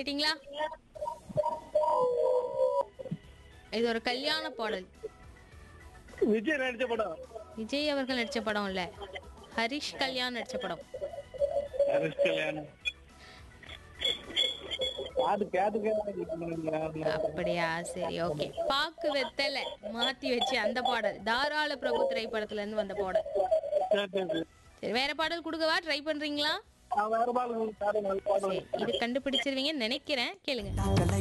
கேட்டிங்களா இது ஒரு கல்யாண பாடல் விஜய் நடிச்ச படம் விஜய் அவர்கள் நடிச்ச படம் இல்ல ஹரிஷ் கல்யாண் நடிச்ச படம் ஹரிஷ் கல்யாணம் காது காது காது அப்படியா சரி ஓகே பாக்கு வெத்தலை மாத்தி வச்சு அந்த பாடல் தாராள பிரபு திரைப்படத்துல இருந்து வந்த பாடல் சரி வேற பாடல் கொடுக்கவா ட்ரை பண்றீங்களா வேற பாருங்க சரி இது கண்டுபிடிச்சிருவீங்கன்னு நினைக்கிறேன் கேளுங்க நாங்களை